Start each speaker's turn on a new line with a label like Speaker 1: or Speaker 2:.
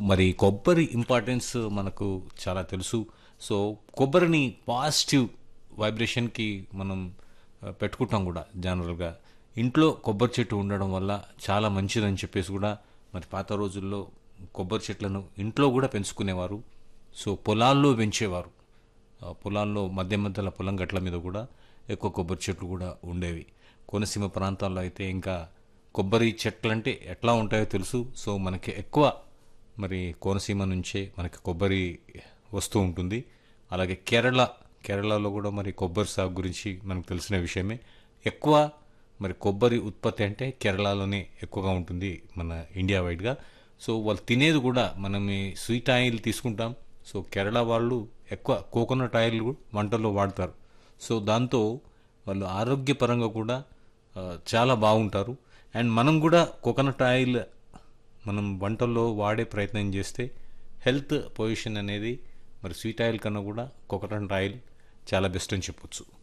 Speaker 1: మరి కొబ్బరి ఇంపార్టెన్స్ మనకు చాలా తెలుసు సో కొబ్బరిని పాజిటివ్ వైబ్రేషన్కి మనం ఆ, పెట్టుకుంటాం కూడా జనరల్గా ఇంట్లో కొబ్బరి చెట్టు ఉండడం వల్ల చాలా మంచిదని చెప్పేసి కూడా మరి పాత రోజుల్లో కొబ్బరి చెట్లను ఇంట్లో కూడా పెంచుకునేవారు సో పొలాల్లో పెంచేవారు ఆ, పొలాల్లో మధ్య మధ్యలో పొలం గట్ల మీద కూడా ఎక్కువ కొబ్బరి చెట్లు కూడా ఉండేవి కోనసీమ ప్రాంతాల్లో అయితే ఇంకా కొబ్బరి చెట్లు అంటే ఎట్లా ఉంటాయో తెలుసు సో మనకి ఎక్కువ మరి కోనసీమ నుంచే మనకి కొబ్బరి వస్తూ ఉంటుంది అలాగే కేరళ కేరళలో కూడా మరి కొబ్బరి సాగు గురించి మనకు తెలిసిన విషయమే ఎక్కువ మరి కొబ్బరి ఉత్పత్తి అంటే కేరళలోనే ఎక్కువగా ఉంటుంది మన ఇండియా వైడ్గా సో వాళ్ళు తినేది కూడా మనం ఈ స్వీట్ ఆయిల్ తీసుకుంటాం సో కేరళ వాళ్ళు ఎక్కువ కోకోనట్ ఆయిల్ కూడా వంటల్లో వాడతారు సో దాంతో వాళ్ళు ఆరోగ్యపరంగా కూడా ఆ, చాలా బాగుంటారు అండ్ మనం కూడా కోకోనట్ ఆయిల్ మనం వంటల్లో వాడే ప్రయత్నం చేస్తే హెల్త్ పొజిషన్ అనేది మరి స్వీట్ ఆయిల్ కన్నా కూడా కోకోనట్ ఆయిల్ చాలా బెస్ట్ అని చెప్పొచ్చు